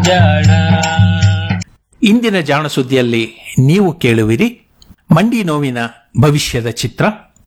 ಜಾಣ ಇಂದಿನ ಜಾಣ ಸುದ್ದಿಯಲ್ಲಿ ನೀವು ಕೇಳುವಿರಿ ಮಂಡಿ ನೋವಿನ ಭವಿಷ್ಯದ ಚಿತ್ರ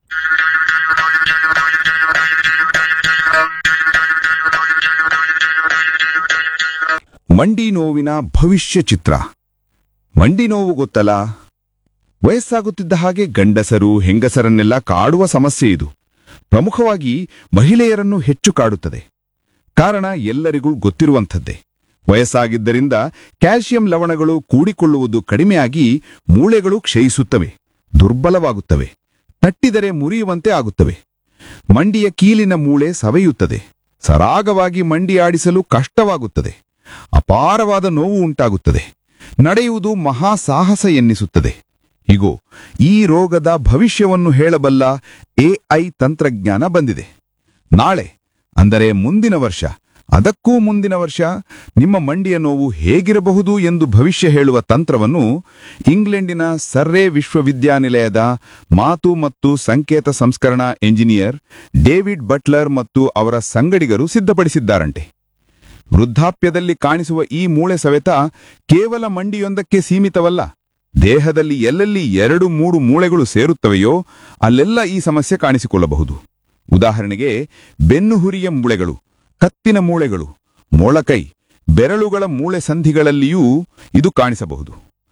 ಮಂಡಿ ನೋವಿನ ಭವಿಷ್ಯ ಚಿತ್ರ ಮಂಡಿ ನೋವು ಗೊತ್ತಲ್ಲ ವಯಸ್ಸಾಗುತ್ತಿದ್ದ ಹಾಗೆ ಗಂಡಸರು ಹೆಂಗಸರನ್ನೆಲ್ಲ ಕಾಡುವ ಸಮಸ್ಯೆ ಇದು ಪ್ರಮುಖವಾಗಿ ಮಹಿಳೆಯರನ್ನು ಹೆಚ್ಚು ಕಾಡುತ್ತದೆ ಕಾರಣ ಎಲ್ಲರಿಗೂ ಗೊತ್ತಿರುವಂಥದ್ದೇ ವಯಸ್ಸಾಗಿದ್ದರಿಂದ ಕ್ಯಾಲ್ಸಿಯಂ ಲವಣಗಳು ಕೂಡಿಕೊಳ್ಳುವುದು ಕಡಿಮೆಯಾಗಿ ಮೂಳೆಗಳು ಕ್ಷಯಿಸುತ್ತವೆ ದುರ್ಬಲವಾಗುತ್ತವೆ ತಟ್ಟಿದರೆ ಮುರಿಯುವಂತೆ ಆಗುತ್ತವೆ ಮಂಡಿಯ ಕೀಲಿನ ಮೂಳೆ ಸವೆಯುತ್ತದೆ ಸರಾಗವಾಗಿ ಮಂಡಿ ಆಡಿಸಲು ಕಷ್ಟವಾಗುತ್ತದೆ ಅಪಾರವಾದ ನೋವು ಉಂಟಾಗುತ್ತದೆ ನಡೆಯುವುದು ಮಹಾ ಸಾಹಸ ಎನ್ನಿಸುತ್ತದೆ ಇಗೋ ಈ ರೋಗದ ಭವಿಷ್ಯವನ್ನು ಹೇಳಬಲ್ಲ ಎಐ ತಂತ್ರಜ್ಞಾನ ಬಂದಿದೆ ನಾಳೆ ಅಂದರೆ ಮುಂದಿನ ವರ್ಷ ಅದಕ್ಕೂ ಮುಂದಿನ ವರ್ಷ ನಿಮ್ಮ ಮಂಡಿಯ ನೋವು ಹೇಗಿರಬಹುದು ಎಂದು ಭವಿಷ್ಯ ಹೇಳುವ ತಂತ್ರವನ್ನು ಇಂಗ್ಲೆಂಡಿನ ಸರ್ರೆ ವಿಶ್ವವಿದ್ಯಾನಿಲಯದ ಮಾತು ಮತ್ತು ಸಂಕೇತ ಸಂಸ್ಕರಣಾ ಎಂಜಿನಿಯರ್ ಡೇವಿಡ್ ಬಟ್ಲರ್ ಮತ್ತು ಅವರ ಸಂಗಡಿಗರು ಸಿದ್ಧಪಡಿಸಿದ್ದಾರಂತೆ ವೃದ್ಧಾಪ್ಯದಲ್ಲಿ ಕಾಣಿಸುವ ಈ ಮೂಳೆ ಸವೆತ ಕೇವಲ ಮಂಡಿಯೊಂದಕ್ಕೆ ಸೀಮಿತವಲ್ಲ ದೇಹದಲ್ಲಿ ಎಲ್ಲೆಲ್ಲಿ ಎರಡು ಮೂರು ಮೂಳೆಗಳು ಸೇರುತ್ತವೆಯೋ ಅಲ್ಲೆಲ್ಲ ಈ ಸಮಸ್ಯೆ ಕಾಣಿಸಿಕೊಳ್ಳಬಹುದು ಉದಾಹರಣೆಗೆ ಬೆನ್ನುಹುರಿಯ ಮೂಳೆಗಳು ಕತ್ತಿನ ಮೂಳೆಗಳು ಮೊಳಕೈ ಬೆರಳುಗಳ ಮೂಳೆ ಸಂಧಿಗಳಲ್ಲಿಯೂ ಇದು ಕಾಣಿಸಬಹುದು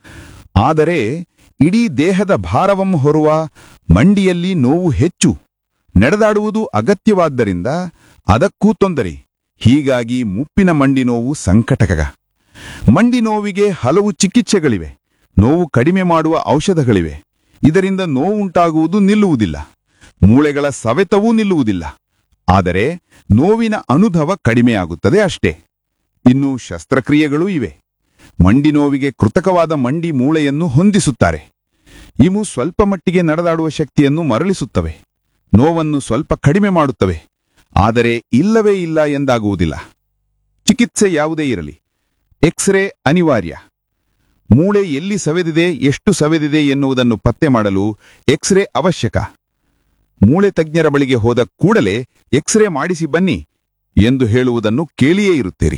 ಆದರೆ ಇಡೀ ದೇಹದ ಭಾರವನ್ನು ಹೊರುವ ಮಂಡಿಯಲ್ಲಿ ನೋವು ಹೆಚ್ಚು ನಡೆದಾಡುವುದು ಅಗತ್ಯವಾದ್ದರಿಂದ ಅದಕ್ಕೂ ತೊಂದರೆ ಹೀಗಾಗಿ ಮುಪ್ಪಿನ ಮಂಡಿ ನೋವು ಸಂಕಟಕಗ ಮಂಡಿ ನೋವಿಗೆ ಹಲವು ಚಿಕಿತ್ಸೆಗಳಿವೆ ನೋವು ಕಡಿಮೆ ಮಾಡುವ ಔಷಧಗಳಿವೆ ಇದರಿಂದ ನೋವುಂಟಾಗುವುದು ನಿಲ್ಲುವುದಿಲ್ಲ ಮೂಳೆಗಳ ಸವೆತವೂ ನಿಲ್ಲುವುದಿಲ್ಲ ಆದರೆ ನೋವಿನ ಅನುಭವ ಕಡಿಮೆಯಾಗುತ್ತದೆ ಅಷ್ಟೇ ಇನ್ನು ಶಸ್ತ್ರಕ್ರಿಯೆಗಳೂ ಇವೆ ಮಂಡಿ ನೋವಿಗೆ ಕೃತಕವಾದ ಮಂಡಿ ಮೂಳೆಯನ್ನು ಹೊಂದಿಸುತ್ತಾರೆ ಇವು ಸ್ವಲ್ಪ ಮಟ್ಟಿಗೆ ನಡೆದಾಡುವ ಶಕ್ತಿಯನ್ನು ಮರಳಿಸುತ್ತವೆ ನೋವನ್ನು ಸ್ವಲ್ಪ ಕಡಿಮೆ ಮಾಡುತ್ತವೆ ಆದರೆ ಇಲ್ಲವೇ ಇಲ್ಲ ಎಂದಾಗುವುದಿಲ್ಲ ಚಿಕಿತ್ಸೆ ಯಾವುದೇ ಇರಲಿ ಎಕ್ಸ್ರೇ ಅನಿವಾರ್ಯ ಮೂಳೆ ಎಲ್ಲಿ ಸವೆದಿದೆ ಎಷ್ಟು ಸವೆದಿದೆ ಎನ್ನುವುದನ್ನು ಪತ್ತೆ ಮಾಡಲು ಎಕ್ಸ್ರೇ ಅವಶ್ಯಕ ಮೂಳೆ ತಜ್ಞರ ಬಳಿಗೆ ಹೋದ ಕೂಡಲೇ ಎಕ್ಸ್ರೇ ಮಾಡಿಸಿ ಬನ್ನಿ ಎಂದು ಹೇಳುವುದನ್ನು ಕೇಳಿಯೇ ಇರುತ್ತೀರಿ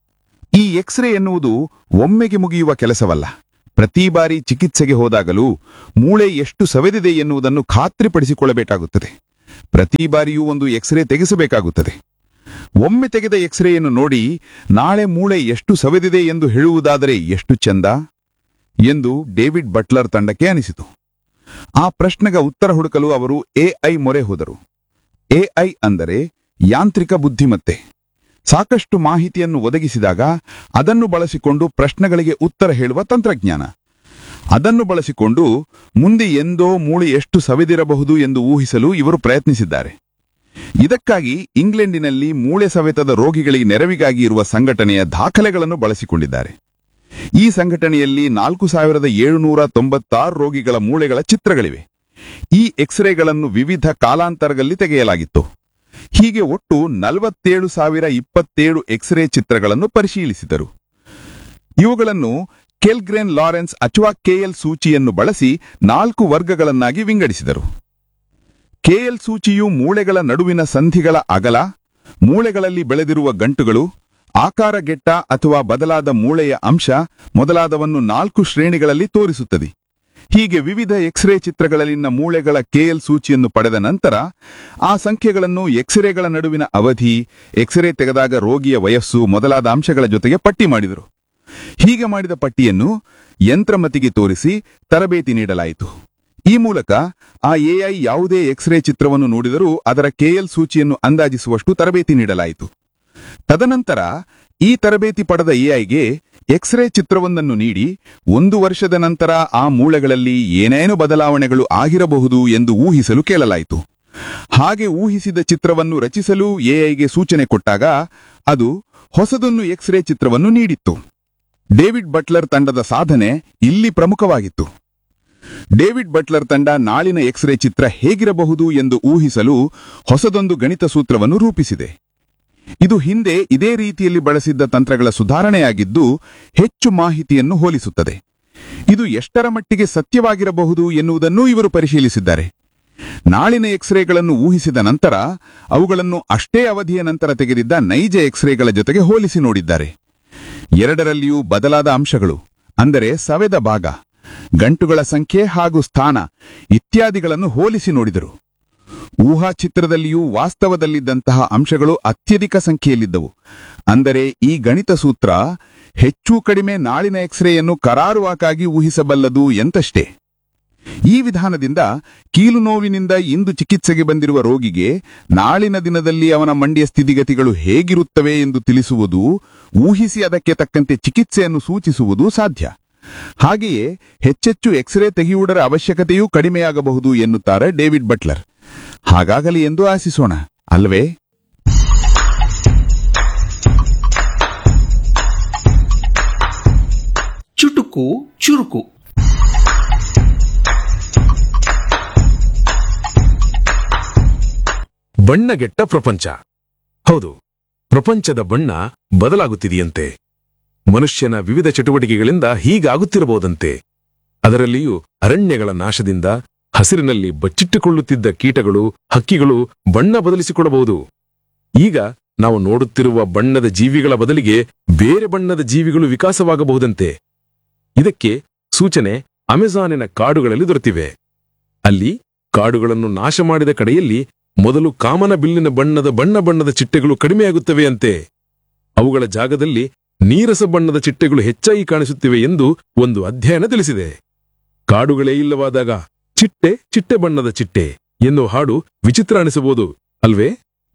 ಈ ಎಕ್ಸ್ರೇ ಎನ್ನುವುದು ಒಮ್ಮೆಗೆ ಮುಗಿಯುವ ಕೆಲಸವಲ್ಲ ಪ್ರತಿ ಬಾರಿ ಚಿಕಿತ್ಸೆಗೆ ಹೋದಾಗಲೂ ಮೂಳೆ ಎಷ್ಟು ಸವೆದಿದೆ ಎನ್ನುವುದನ್ನು ಖಾತ್ರಿಪಡಿಸಿಕೊಳ್ಳಬೇಕಾಗುತ್ತದೆ ಪ್ರತಿ ಬಾರಿಯೂ ಒಂದು ಎಕ್ಸ್ರೇ ತೆಗೆಸಬೇಕಾಗುತ್ತದೆ ಒಮ್ಮೆ ತೆಗೆದ ಎಕ್ಸ್ರೇಯನ್ನು ನೋಡಿ ನಾಳೆ ಮೂಳೆ ಎಷ್ಟು ಸವೆದಿದೆ ಎಂದು ಹೇಳುವುದಾದರೆ ಎಷ್ಟು ಚೆಂದ ಎಂದು ಡೇವಿಡ್ ಬಟ್ಲರ್ ತಂಡಕ್ಕೆ ಅನಿಸಿತು ಆ ಪ್ರಶ್ನೆಗೆ ಉತ್ತರ ಹುಡುಕಲು ಅವರು ಎಐ ಮೊರೆ ಹೋದರು ಎಐ ಅಂದರೆ ಯಾಂತ್ರಿಕ ಬುದ್ಧಿಮತ್ತೆ ಸಾಕಷ್ಟು ಮಾಹಿತಿಯನ್ನು ಒದಗಿಸಿದಾಗ ಅದನ್ನು ಬಳಸಿಕೊಂಡು ಪ್ರಶ್ನೆಗಳಿಗೆ ಉತ್ತರ ಹೇಳುವ ತಂತ್ರಜ್ಞಾನ ಅದನ್ನು ಬಳಸಿಕೊಂಡು ಮುಂದೆ ಎಂದೋ ಮೂಳೆ ಎಷ್ಟು ಸವೆದಿರಬಹುದು ಎಂದು ಊಹಿಸಲು ಇವರು ಪ್ರಯತ್ನಿಸಿದ್ದಾರೆ ಇದಕ್ಕಾಗಿ ಇಂಗ್ಲೆಂಡಿನಲ್ಲಿ ಮೂಳೆ ಸವೆತದ ರೋಗಿಗಳಿಗೆ ನೆರವಿಗಾಗಿ ಇರುವ ಸಂಘಟನೆಯ ದಾಖಲೆಗಳನ್ನು ಬಳಸಿಕೊಂಡಿದ್ದಾರೆ ಈ ಸಂಘಟನೆಯಲ್ಲಿ ನಾಲ್ಕು ಸಾವಿರದ ಏಳುನೂರ ತೊಂಬತ್ತಾರು ರೋಗಿಗಳ ಮೂಳೆಗಳ ಚಿತ್ರಗಳಿವೆ ಈ ಎಕ್ಸ್ರೇಗಳನ್ನು ವಿವಿಧ ಕಾಲಾಂತರಗಳಲ್ಲಿ ತೆಗೆಯಲಾಗಿತ್ತು ಹೀಗೆ ಒಟ್ಟು ನಲವತ್ತೇಳು ಸಾವಿರ ಇಪ್ಪತ್ತೇಳು ಎಕ್ಸ್ರೇ ಚಿತ್ರಗಳನ್ನು ಪರಿಶೀಲಿಸಿದರು ಇವುಗಳನ್ನು ಕೆಲ್ಗ್ರೇನ್ ಲಾರೆನ್ಸ್ ಅಥವಾ ಕೆಎಲ್ ಸೂಚಿಯನ್ನು ಬಳಸಿ ನಾಲ್ಕು ವರ್ಗಗಳನ್ನಾಗಿ ವಿಂಗಡಿಸಿದರು ಕೆಎಲ್ ಸೂಚಿಯು ಮೂಳೆಗಳ ನಡುವಿನ ಸಂಧಿಗಳ ಅಗಲ ಮೂಳೆಗಳಲ್ಲಿ ಬೆಳೆದಿರುವ ಗಂಟುಗಳು ಆಕಾರಗೆಟ್ಟ ಅಥವಾ ಬದಲಾದ ಮೂಳೆಯ ಅಂಶ ಮೊದಲಾದವನ್ನು ನಾಲ್ಕು ಶ್ರೇಣಿಗಳಲ್ಲಿ ತೋರಿಸುತ್ತದೆ ಹೀಗೆ ವಿವಿಧ ಎಕ್ಸ್ರೇ ಚಿತ್ರಗಳಲ್ಲಿನ ಮೂಳೆಗಳ ಕೆಎಲ್ ಸೂಚಿಯನ್ನು ಪಡೆದ ನಂತರ ಆ ಸಂಖ್ಯೆಗಳನ್ನು ಎಕ್ಸ್ರೇಗಳ ನಡುವಿನ ಅವಧಿ ಎಕ್ಸ್ರೇ ತೆಗೆದಾಗ ರೋಗಿಯ ವಯಸ್ಸು ಮೊದಲಾದ ಅಂಶಗಳ ಜೊತೆಗೆ ಪಟ್ಟಿ ಮಾಡಿದರು ಹೀಗೆ ಮಾಡಿದ ಪಟ್ಟಿಯನ್ನು ಯಂತ್ರಮತಿಗೆ ತೋರಿಸಿ ತರಬೇತಿ ನೀಡಲಾಯಿತು ಈ ಮೂಲಕ ಆ ಎಐ ಯಾವುದೇ ಎಕ್ಸ್ರೇ ಚಿತ್ರವನ್ನು ನೋಡಿದರೂ ಅದರ ಕೆಎಲ್ ಸೂಚಿಯನ್ನು ಅಂದಾಜಿಸುವಷ್ಟು ತರಬೇತಿ ನೀಡಲಾಯಿತು ತದನಂತರ ಈ ತರಬೇತಿ ಪಡೆದ ಎಐಗೆ ಎಕ್ಸ್ರೇ ಚಿತ್ರವೊಂದನ್ನು ನೀಡಿ ಒಂದು ವರ್ಷದ ನಂತರ ಆ ಮೂಳೆಗಳಲ್ಲಿ ಏನೇನು ಬದಲಾವಣೆಗಳು ಆಗಿರಬಹುದು ಎಂದು ಊಹಿಸಲು ಕೇಳಲಾಯಿತು ಹಾಗೆ ಊಹಿಸಿದ ಚಿತ್ರವನ್ನು ರಚಿಸಲು ಎಐಗೆ ಸೂಚನೆ ಕೊಟ್ಟಾಗ ಅದು ಹೊಸದೊಂದು ಎಕ್ಸ್ರೇ ಚಿತ್ರವನ್ನು ನೀಡಿತ್ತು ಡೇವಿಡ್ ಬಟ್ಲರ್ ತಂಡದ ಸಾಧನೆ ಇಲ್ಲಿ ಪ್ರಮುಖವಾಗಿತ್ತು ಡೇವಿಡ್ ಬಟ್ಲರ್ ತಂಡ ನಾಳಿನ ಎಕ್ಸ್ರೇ ಚಿತ್ರ ಹೇಗಿರಬಹುದು ಎಂದು ಊಹಿಸಲು ಹೊಸದೊಂದು ಗಣಿತ ಸೂತ್ರವನ್ನು ರೂಪಿಸಿದೆ ಇದು ಹಿಂದೆ ಇದೇ ರೀತಿಯಲ್ಲಿ ಬಳಸಿದ್ದ ತಂತ್ರಗಳ ಸುಧಾರಣೆಯಾಗಿದ್ದು ಹೆಚ್ಚು ಮಾಹಿತಿಯನ್ನು ಹೋಲಿಸುತ್ತದೆ ಇದು ಎಷ್ಟರ ಮಟ್ಟಿಗೆ ಸತ್ಯವಾಗಿರಬಹುದು ಎನ್ನುವುದನ್ನೂ ಇವರು ಪರಿಶೀಲಿಸಿದ್ದಾರೆ ನಾಳಿನ ಎಕ್ಸ್ರೇಗಳನ್ನು ಊಹಿಸಿದ ನಂತರ ಅವುಗಳನ್ನು ಅಷ್ಟೇ ಅವಧಿಯ ನಂತರ ತೆಗೆದಿದ್ದ ನೈಜ ಎಕ್ಸ್ರೇಗಳ ಜೊತೆಗೆ ಹೋಲಿಸಿ ನೋಡಿದ್ದಾರೆ ಎರಡರಲ್ಲಿಯೂ ಬದಲಾದ ಅಂಶಗಳು ಅಂದರೆ ಸವೆದ ಭಾಗ ಗಂಟುಗಳ ಸಂಖ್ಯೆ ಹಾಗೂ ಸ್ಥಾನ ಇತ್ಯಾದಿಗಳನ್ನು ಹೋಲಿಸಿ ನೋಡಿದರು ಊಹಾ ಚಿತ್ರದಲ್ಲಿಯೂ ವಾಸ್ತವದಲ್ಲಿದ್ದಂತಹ ಅಂಶಗಳು ಅತ್ಯಧಿಕ ಸಂಖ್ಯೆಯಲ್ಲಿದ್ದವು ಅಂದರೆ ಈ ಗಣಿತ ಸೂತ್ರ ಹೆಚ್ಚು ಕಡಿಮೆ ನಾಳಿನ ಎಕ್ಸ್ರೇಯನ್ನು ಕರಾರುವಾಕಾಗಿ ಊಹಿಸಬಲ್ಲದು ಎಂತಷ್ಟೇ ಈ ವಿಧಾನದಿಂದ ಕೀಲು ನೋವಿನಿಂದ ಇಂದು ಚಿಕಿತ್ಸೆಗೆ ಬಂದಿರುವ ರೋಗಿಗೆ ನಾಳಿನ ದಿನದಲ್ಲಿ ಅವನ ಮಂಡಿಯ ಸ್ಥಿತಿಗತಿಗಳು ಹೇಗಿರುತ್ತವೆ ಎಂದು ತಿಳಿಸುವುದು ಊಹಿಸಿ ಅದಕ್ಕೆ ತಕ್ಕಂತೆ ಚಿಕಿತ್ಸೆಯನ್ನು ಸೂಚಿಸುವುದು ಸಾಧ್ಯ ಹಾಗೆಯೇ ಹೆಚ್ಚೆಚ್ಚು ಎಕ್ಸ್ರೇ ತೆಗೆಯುವುದರ ಅವಶ್ಯಕತೆಯೂ ಕಡಿಮೆಯಾಗಬಹುದು ಎನ್ನುತ್ತಾರೆ ಡೇವಿಡ್ ಬಟ್ಲರ್ ಹಾಗಾಗಲಿ ಎಂದು ಆಶಿಸೋಣ ಅಲ್ವೇ ಚುಟುಕು ಚುರುಕು ಬಣ್ಣಗೆಟ್ಟ ಪ್ರಪಂಚ ಹೌದು ಪ್ರಪಂಚದ ಬಣ್ಣ ಬದಲಾಗುತ್ತಿದೆಯಂತೆ ಮನುಷ್ಯನ ವಿವಿಧ ಚಟುವಟಿಕೆಗಳಿಂದ ಹೀಗಾಗುತ್ತಿರಬಹುದಂತೆ ಅದರಲ್ಲಿಯೂ ಅರಣ್ಯಗಳ ನಾಶದಿಂದ ಹಸಿರಿನಲ್ಲಿ ಬಚ್ಚಿಟ್ಟುಕೊಳ್ಳುತ್ತಿದ್ದ ಕೀಟಗಳು ಹಕ್ಕಿಗಳು ಬಣ್ಣ ಬದಲಿಸಿಕೊಳ್ಳಬಹುದು ಈಗ ನಾವು ನೋಡುತ್ತಿರುವ ಬಣ್ಣದ ಜೀವಿಗಳ ಬದಲಿಗೆ ಬೇರೆ ಬಣ್ಣದ ಜೀವಿಗಳು ವಿಕಾಸವಾಗಬಹುದಂತೆ ಇದಕ್ಕೆ ಸೂಚನೆ ಅಮೆಜಾನಿನ ಕಾಡುಗಳಲ್ಲಿ ದೊರೆತಿವೆ ಅಲ್ಲಿ ಕಾಡುಗಳನ್ನು ನಾಶ ಮಾಡಿದ ಕಡೆಯಲ್ಲಿ ಮೊದಲು ಕಾಮನ ಬಿಲ್ಲಿನ ಬಣ್ಣದ ಬಣ್ಣ ಬಣ್ಣದ ಚಿಟ್ಟೆಗಳು ಕಡಿಮೆಯಾಗುತ್ತವೆ ಅಂತೆ ಅವುಗಳ ಜಾಗದಲ್ಲಿ ನೀರಸ ಬಣ್ಣದ ಚಿಟ್ಟೆಗಳು ಹೆಚ್ಚಾಗಿ ಕಾಣಿಸುತ್ತಿವೆ ಎಂದು ಒಂದು ಅಧ್ಯಯನ ತಿಳಿಸಿದೆ ಕಾಡುಗಳೇ ಇಲ್ಲವಾದಾಗ ಚಿಟ್ಟೆ ಚಿಟ್ಟೆ ಬಣ್ಣದ ಚಿಟ್ಟೆ ಎನ್ನುವ ಹಾಡು ವಿಚಿತ್ರ ಅನಿಸಬಹುದು ಅಲ್ವೇ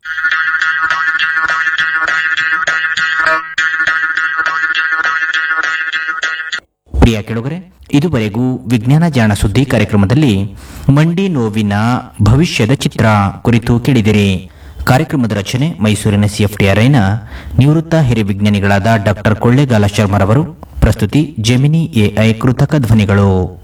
ಪ್ರಿಯ ಕೆಳಗರೆ ಇದುವರೆಗೂ ವಿಜ್ಞಾನ ಜಾಣ ಸುದ್ದಿ ಕಾರ್ಯಕ್ರಮದಲ್ಲಿ ಮಂಡಿ ನೋವಿನ ಭವಿಷ್ಯದ ಚಿತ್ರ ಕುರಿತು ಕೇಳಿದಿರಿ ಕಾರ್ಯಕ್ರಮದ ರಚನೆ ಮೈಸೂರಿನ ಸಿಎಫ್ಟಿಆರ್ಐನ ನಿವೃತ್ತ ಹಿರಿಯ ವಿಜ್ಞಾನಿಗಳಾದ ಡಾಕ್ಟರ್ ಕೊಳ್ಳೇಗಾಲ ಶರ್ಮರವರು ಪ್ರಸ್ತುತಿ ಜೆಮಿನಿ ಎಐ ಕೃತಕ ಧ್ವನಿಗಳು